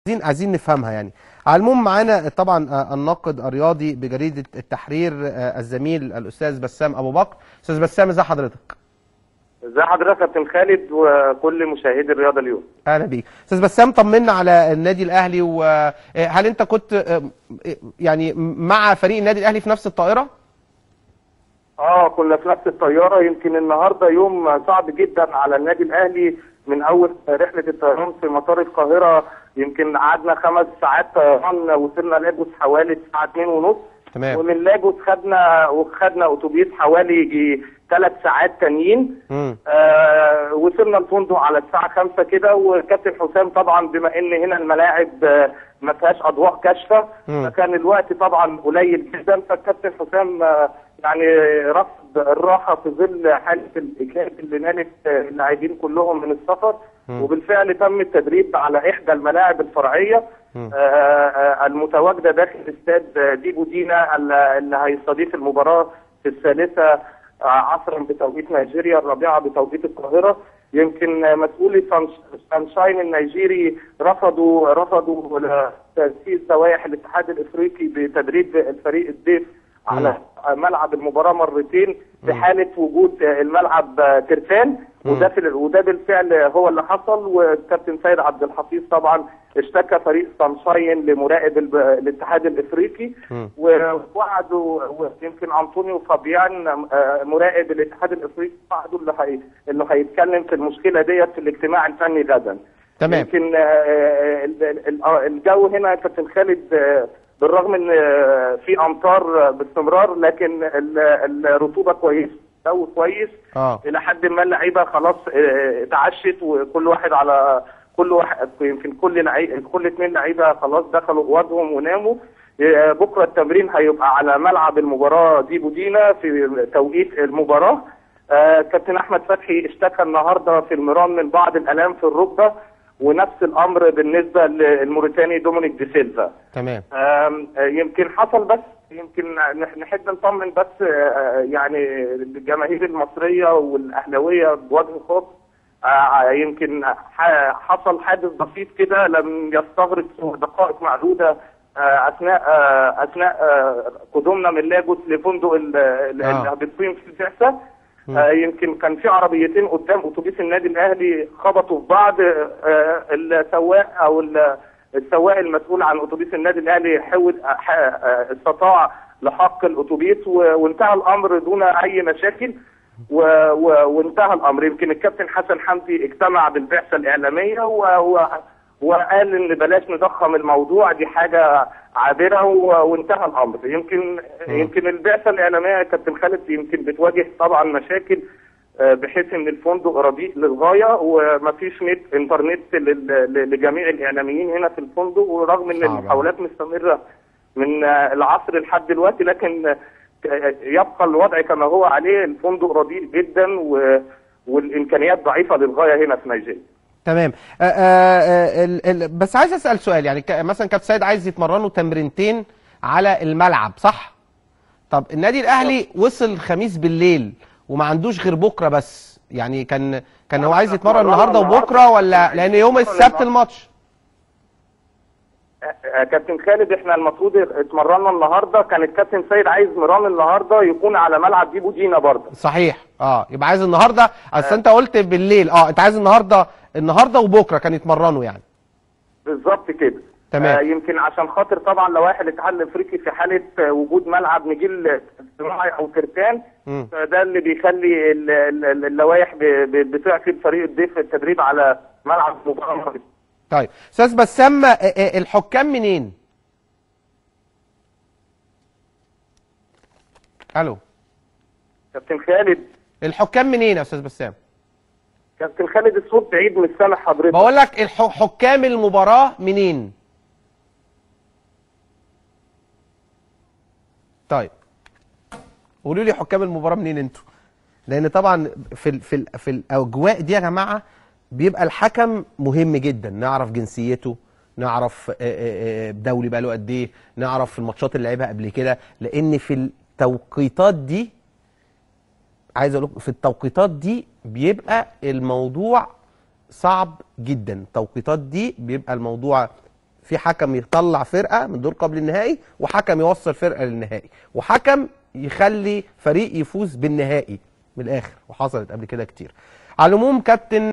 عايزين عايزين نفهمها يعني على العموم معانا طبعا آه، الناقد الرياضي بجريده التحرير آه، الزميل الاستاذ بسام ابو بكر استاذ بسام ازي حضرتك ازي حضرتك يا كابتن خالد وكل مشاهدي الرياضه اليوم اهلا بيك استاذ بسام طمنا على النادي الاهلي وهل انت كنت آه، يعني مع فريق النادي الاهلي في نفس الطائره اه كنا في نفس الطياره يمكن النهارده يوم صعب جدا على النادي الاهلي من اول رحله الطيران في مطار القاهره يمكن قعدنا خمس ساعات طيران وصلنا لاجوس حوالي الساعه 2 ونص تمام ومن لاجوس خدنا وخدنا اتوبيس حوالي يجي ثلاث ساعات تانيين مم. آه وصلنا الفندق على الساعة خمسة كده وكابتن حسام طبعا بما ان هنا الملاعب آه ما فيهاش اضواء كاشفة مم. فكان الوقت طبعا قليل جدا فالكابتن حسام آه يعني رفض الراحة في ظل حالة الإجهاد اللي نالت آه، اللاعبين كلهم من السفر مم. وبالفعل تم التدريب على إحدى الملاعب الفرعية مم. آه، آه، المتواجدة داخل استاد آه، ديبو دينا اللي اللي هيستضيف المباراة في الثالثة آه، عصرا بتوقيت نيجيريا الرابعة بتوقيت القاهرة يمكن آه، مسؤولي سانش- سانشاين النيجيري رفضوا رفضوا تنفيذ لوائح الاتحاد الافريقي بتدريب الفريق الضيف على ملعب المباراة مرتين في حالة وجود آه، الملعب آه، ترتان وده في وده بالفعل هو اللي حصل والكابتن سيد عبد الحفيظ طبعا اشتكى فريق سانشاين لمراقب الب- الاتحاد الافريقي مم. ووعدوا ويمكن انطونيو فابيان آه، مراقب الاتحاد الافريقي وعدوا اللي هي انه هيتكلم في المشكله ديت في الاجتماع الفني غدا تمام يمكن آه، ال- ال- ال- آه، الجو هنا يا كابتن خالد آه، بالرغم ان آه، في امطار آه، باستمرار لكن ال- الرطوبه كويس الجو كويس اه الى حد ما اللعيبه خلاص آه، اتعشت وكل واحد على كل واحد يمكن كل لعيب كل اثنين لعيبه خلاص دخلوا اوضهم وناموا آه، بكره التمرين هيبقى على ملعب المباراه دي بودينا في توقيت المباراه آه، كابتن احمد فتحي اشتكى النهارده في المران من بعض الالام في الركبه ونفس الامر بالنسبه للموريتاني دومينيك دي سيلفا تمام آم، آه، يمكن حصل بس يمكن نح- نحب نطمن بس آه، يعني الجماهير المصريه والاهلاويه بوجه خاص آه، يمكن ح- حصل حادث بسيط كده لم يستغرق دقائق معدوده آه، اثناء آه، اثناء آه، قدومنا من لاجوس لفندق ال- ال- آه. اللي هبتقيم فيه البعثه آه، يمكن كان في عربيتين قدام اتوبيس النادي الاهلي خبطوا في بعض آه، السواق او ال- السواق المسؤول عن اتوبيس النادي الاهلي حاول ح- آه، استطاع لحق الاتوبيس و- وانتهى الامر دون اي مشاكل و- و- وانتهى الامر يمكن الكابتن حسن حمدي اجتمع بالبعثه الاعلاميه و- و- وقال ان بلاش نضخم الموضوع دي حاجه عابره و- وانتهى الامر يمكن يمكن البعثه الاعلاميه يا كابتن خالد يمكن بتواجه طبعا مشاكل آه، بحيث ان الفندق رديء للغايه ومفيش نت انترنت لل- ل- لجميع الاعلاميين هنا في الفندق ورغم ان صعب. المحاولات مستمره من آه، العصر لحد دلوقتي لكن آه، يبقى الوضع كما هو عليه الفندق رديء جدا و- والامكانيات ضعيفه للغايه هنا في نيجيريا تمام آه آه آه ال ال بس عايز اسال سؤال يعني ك- مثلا كابتن سيد عايز يتمرنوا تمرينتين على الملعب صح طب النادي الاهلي وصل خميس بالليل وما عندوش غير بكره بس يعني كان كان هو عايز يتمرن النهارده وبكره ولا لان يوم السبت الماتش آه، كابتن خالد احنا المفروض اتمرنا النهارده كان الكابتن سيد عايز مران النهارده يكون على ملعب ديبو دينا برضه صحيح اه يبقى عايز النهارده اصل انت قلت بالليل اه انت عايز النهارده النهارده وبكره كان يتمرنوا يعني بالظبط كده تمام. آه يمكن عشان خاطر طبعا لوائح الاتحاد الافريقي في حاله آه، وجود ملعب نجيل صناعي او ترتان مم. فده اللي بيخلي ال- ال- اللوائح ب- ب- بتعفي فريق الضيف التدريب على ملعب مباراه طيب استاذ بسام آه، آه، الحكام منين الو كابتن خالد الحكام منين يا استاذ بسام كابتن خالد الصوت بعيد مش سامع حضرتك بقول لك الح- حكام المباراة منين؟ طيب قولوا لي حكام المباراة منين انتوا؟ لأن طبعا في ال في ال في الأجواء دي يا جماعة بيبقى الحكم مهم جدا نعرف جنسيته نعرف آه، آه، آه، دولي بقاله قد ايه نعرف الماتشات اللي لعبها قبل كده لأن في التوقيتات دي عايز اقول لكم في التوقيتات دي بيبقى الموضوع صعب جدا التوقيتات دي بيبقى الموضوع في حكم يطلع فرقه من دور قبل النهائي وحكم يوصل فرقه للنهائي وحكم يخلي فريق يفوز بالنهائي من الاخر وحصلت قبل كده كتير على العموم كابتن